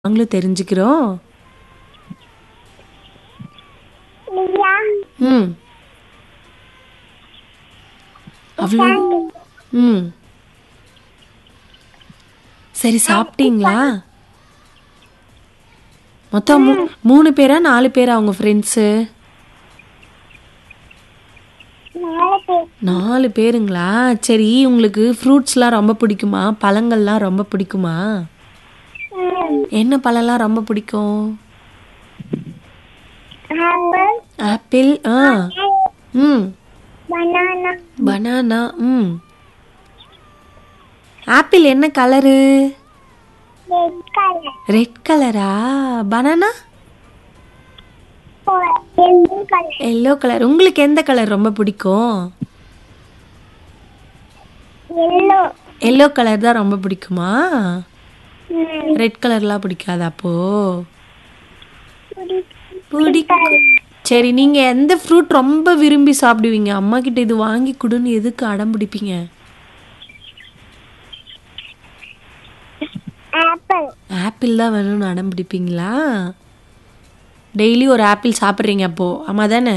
நாங்களும் தெரிஞ்சுக்கிறோம் லியா ம் அவ்வளோ ம் சரி சாப்பிட்டீங்களா மொத்தம் மூ- மூணு பேரா நாலு பேரா அவங்க ஃப்ரெண்ட்ஸு நாலு பேர் நாலு பேருங்களா சரி உங்களுக்கு ஃப்ரூட்ஸ்லாம் ரொம்ப பிடிக்குமா பழங்கள்லாம் ரொம்ப பிடிக்குமா ம். என்ன பழம்லாம் ரொம்ப பிடிக்கும் ஆப்பிள் ஆப்பிள் ஆ ம் பனானா பனானா ம் ஆப்பிள் என்ன கலரு ரெட் கலர் ரெட் கலரா banana yellow colour yellow colour உங்களுக்கு எந்த கலர் ரொம்ப பிடிக்கும் எல்லோ எல்லோ கலர் தான் ரொம்ப பிடிக்குமா ம். ரெட் கலர்லாம் பிடிக்காதா அப்போ பிடிக்கும். பிடிக்கும் சரி நீங்க எந்த ஃப்ரூட் ரொம்ப விரும்பி சாப்பிடுவீங்க அம்மா கிட்ட இது வாங்கி கொடுன்னு எதுக்கு அடம் பிடிப்பீங்க ஆப்பிள் ஆப்பிள் தான் வேணும்னு அடம் பிடிப்பீங்களா டெய்லி ஒரு ஆப்பிள் சாப்பிட்றீங்க அப்போ ஆமா தானே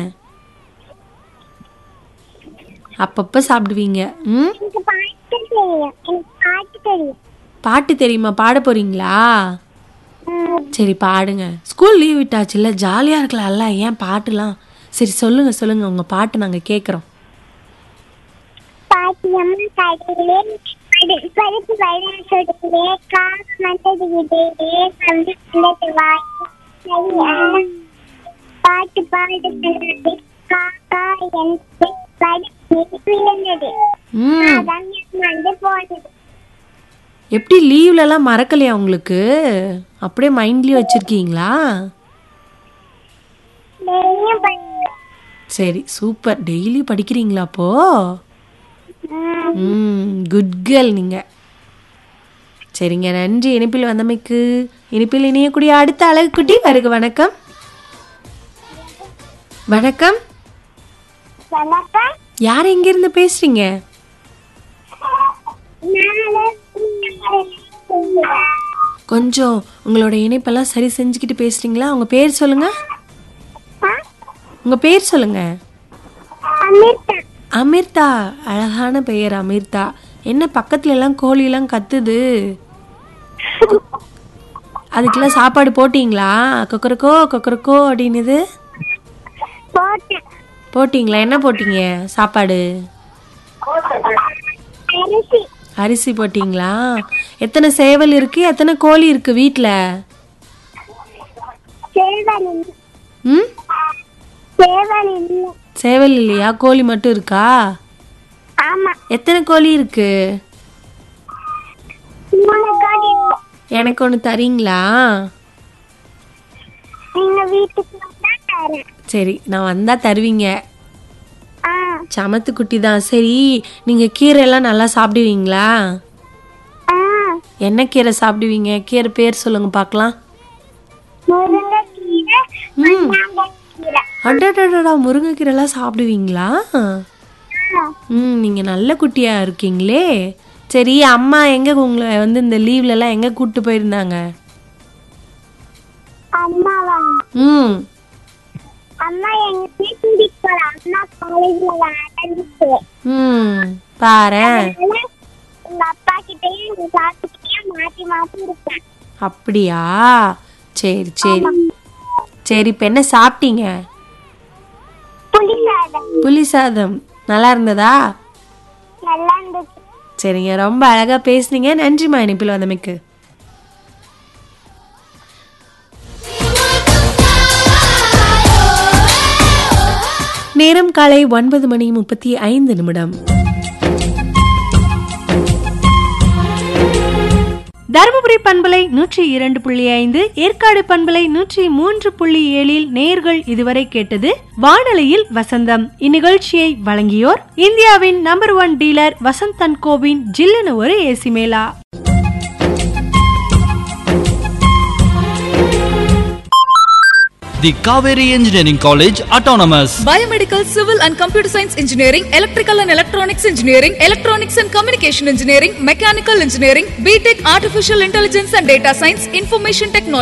அப்பப்போ சாப்பிடுவீங்க ம் எனக்கு பாட்டு தெரியும் எனக்கு பாட்டு தெரியும் பாட்டு தெரியுமா பாட போறீங்களா ம். சரி பாடுங்க ஸ்கூல் லீவ் விட்டாச்சுல்ல ஜாலியாக இருக்கலாம்ல ஏன் பாட்டுலாம் சரி சொல்லுங்க சொல்லுங்க உங்க பாட்டு நாங்கள் கேட்குறோம் பாட்டியம்மா கடையிலே அது பருப்பு வயலாம் சொல்லுங்களே காசு வந்ததுகிட்டே கம்பி வந்தது வாய் சரி அண்ணா பாட்டு பாடுகிறது காக்கா என்று படி விழுந்தது ம் அதான் வந்து போனது எப்படி லீவ்லலாம் மறக்கலையா உங்களுக்கு அப்படியே மைண்ட்லேயே வச்சுருக்கீங்களா டெய்லியும் பண்ணு சரி சூப்பர் டெய்லி படிக்கிறீங்களா அப்போ ம். ம் குட் கேர்ள் நீங்கள் சரிங்க நன்றி இனிப்பில் வந்தமைக்கு இனிப்பில் இணையக்கூடிய அடுத்த அழகு குட்டி வருக வணக்கம் வணக்கம் வணக்கம் யார் எங்கேருந்து பேசுறீங்க நாலு கொஞ்சம் உங்களோட இணைப்பெல்லாம் சரி செஞ்சுக்கிட்டு பேசுறீங்களா உங்க பேர் சொல்லுங்க உங்க பேர் சொல்லுங்க அமிர்தா அமிர்தா அழகான பெயர் அமிர்தா என்ன பக்கத்துல எல்லாம் கோழி எல்லாம் கத்துது அதுக்கெல்லாம் சாப்பாடு போட்டீங்களா கொக்கரக்கோ கொக்கரக்கோ அப்படின்னுது போட்டேன் போட்டீங்களா என்ன போட்டீங்க சாப்பாடு அரிசி அரிசி போட்டீங்களா எத்தனை சேவல் இருக்கு எத்தனை கோழி இருக்கு வீட்டில் சேவல் இல்லை ம் சேவல் இல்லை சேவல் இல்லையா கோழி மட்டும் இருக்கா ஆமா எத்தனை கோழி இருக்கு மூணு கோடி இருக்கு. எனக்கு ஒன்று தரீங்களா நீங்க வீட்டுக்கு வந்தா தரேன் சரி நான் வந்தா தருவீங்க ஆ சமத்து குட்டி தான் சரி நீங்க கீரை எல்லாம் நல்லா சாப்பிடுவீங்களா ஆ என்ன கீரை சாப்பிடுவீங்க கீரை பேர் சொல்லுங்க பார்க்கலாம் முருங்கைக்கீரை ம் மண்ணாங்கக்கீரை அடடடடா முருங்கைக்கீரைலாம் சாப்பிடுவீங்களா ஆ, ம் நீங்க நல்ல குட்டியா இருக்கீங்களே சரி அம்மா எங்க உங்களை வந்து இந்த லீவ்ல எல்லாம் எங்க கூட்டு போயிருந்தாங்க அம்மாவா ம் அம்மா எங்க கூட்டிட்டு போற அம்மா காலேஜ்ல விளையாண்டுச்சு ம் பாரேன் அதனால எங்க அப்பா கிட்டயும் எங்க தாத்தா கிட்டயும் மாத்தி மாத்தி இருப்பேன் அப்படியா சரி சரி சரி இப்போ என்ன சாப்பிட்டீங்க புளி சாதம் புளி சாதம் நல்லா இருந்ததா நல்லா இருந்துச்சு சரிங்க ரொம்ப அழகா பேசுனீங்க நன்றிம்மா இனிப்பில் வந்தமைக்கு நேரம் காலை ஒன்பது மணி முப்பத்தி ஐந்து நிமிடம் தருமபுரி பண்பலை நூற்றி இரண்டு புள்ளி ஐந்து ஏற்காடு பண்பலை நூற்றி மூன்று புள்ளி ஏழில் நேர்கள் இதுவரை கேட்டது வானொலியில் வசந்தம் இந்நிகழ்ச்சியை வழங்கியோர் இந்தியாவின் நம்பர் ஒன் டீலர் வசந்தன் கோவின் ஜில்லுன்னு ஒரு ஏசி மேலா The Kaveri Engineering College Autonomous. Biomedical, Civil and Computer Science Engineering, Electrical and Electronics Engineering, Electronics and Communication Engineering, Mechanical Engineering, BTech Artificial Intelligence and Data Science, Information Technology.